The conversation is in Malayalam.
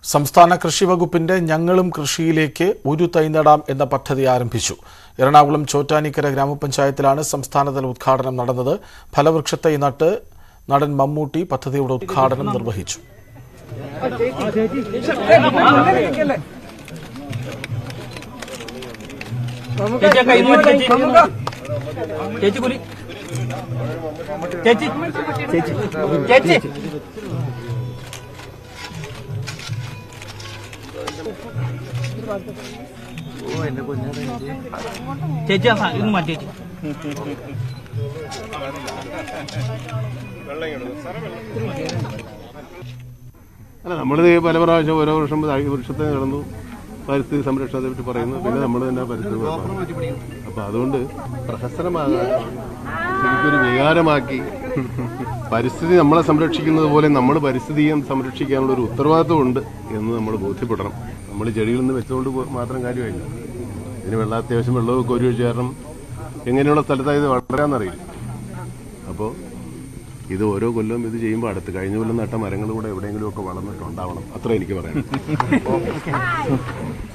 സംസ്ഥാന കൃഷി വകുപ്പിന്റെ ഞങ്ങളും കൃഷിയിലേക്ക് ഒരു തൈ നടാം എന്ന പദ്ധതി ആരംഭിച്ചു എറണാകുളം ചോറ്റാനിക്കര ഗ്രാമപഞ്ചായത്തിലാണ് സംസ്ഥാനതല ഉദ്ഘാടനം നടന്നത് ഫലവൃക്ഷത്തൈ നട്ട് നടൻ മമ്മൂട്ടി പദ്ധതിയുടെ ഉദ്ഘാടനം നിർവഹിച്ചു ചേച്ചി ആ കൈ ഒന്ന് മാറ്റി ചേച്ചി ചേച്ചി കുലി ചേച്ചി ചേച്ചി ചേച്ചി ചേച്ചി ആ സാ- ഇന്ന് മാറ്റി ചേച്ചി അല്ല നമ്മളിത് പല പ്രാവശ്യം ഓരോ വർഷം ഈ വൃക്ഷത്തെ നടന്നു പരിസ്ഥിതി സംരക്ഷണത്തെ പറ്റി പറയുന്നു പിന്നെ നമ്മൾ തന്നെ പരിസ്ഥിതി പ്രവർത്തനം. അപ്പൊ അതുകൊണ്ട് പ്രഹസനമാകാതെ ശരിക്കൊരു വികാരമാക്കി പരിസ്ഥിതി നമ്മളെ സംരക്ഷിക്കുന്നത് പോലെ നമ്മൾ പരിസ്ഥിതിയെ സംരക്ഷിക്കാനുള്ള ഒരു ഉത്തരവാദിത്വം ഉണ്ട് എന്ന് നമ്മൾ ബോധ്യപ്പെടണം നമ്മൾ ചെടികളിൽ നിന്ന് വെച്ചുകൊണ്ട് പോ- മാത്രം കാര്യമില്ല ഇതിന് വെള്ളം അത്യാവശ്യം വെള്ളമൊക്കെ ഒരു ഒഴിച്ച് കാരണം എങ്ങനെയുള്ള സ്ഥലത്താണ് ഇത് വളരാന്നറിയില്ല അപ്പോൾ ഇത് ഓരോ കൊല്ലവും ഇത് ചെയ്യുമ്പോൾ അടുത്ത് കഴിഞ്ഞ കൊല്ലം നട്ട മരങ്ങൾ കൂടെ എവിടെയെങ്കിലും ഒക്കെ വളർന്നിട്ടുണ്ടാവണം അത്ര എനിക്ക് പറയാം